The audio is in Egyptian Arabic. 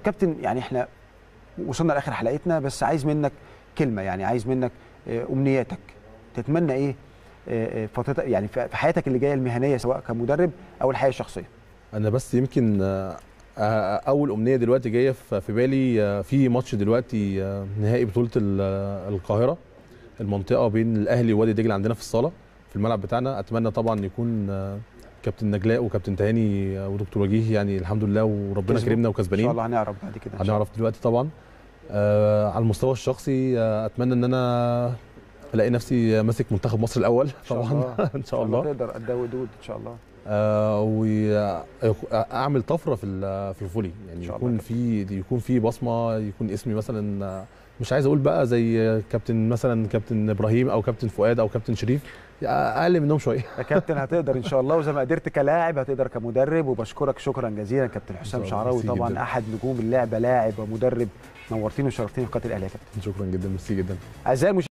كابتن يعني احنا وصلنا لاخر حلقتنا بس عايز منك كلمه يعني عايز منك آه، امنياتك تتمنى ايه آه، آه، فترتك يعني في في حياتك اللي جايه المهنيه سواء كمدرب او الحياه الشخصيه انا بس يمكن آه، آه، اول امنيه دلوقتي جايه في في بالي آه، في ماتش دلوقتي آه، نهائي بطوله ال- آه، القاهره المنطقه بين الاهلي ووادي دجله عندنا في الصاله في الملعب بتاعنا اتمنى طبعا يكون آه، كابتن نجلاء وكابتن تهاني آه، ودكتور وجيه يعني الحمد لله وربنا كسبوا. كرمنا ان وكسبانين شاء الله هنعرف بعد كده إن شاء هنعرف دلوقتي طبعا آه على المستوى الشخصي آه اتمنى ان انا الاقي نفسي ماسك منتخب مصر الاول شاء طبعا الله. ان شاء الله تقدر قد ودود ان شاء الله آه واعمل طفره في ال- في الفولي يعني إن شاء يكون الله. في يكون في بصمه يكون اسمي مثلا آه، مش عايز اقول بقى زي كابتن مثلا كابتن ابراهيم او كابتن فؤاد او كابتن شريف اقل منهم شويه يا كابتن هتقدر ان شاء الله وزي ما قدرت كلاعب هتقدر كمدرب وبشكرك شكرا جزيلا كابتن حسام الله، شعراوي ميرسي طبعا جداً. احد نجوم اللعبه لاعب ومدرب نورتيني وشرفتيني في قناه الاهلي يا كابتن شكرا جدا ميرسي جدا اعزائي المشاهدين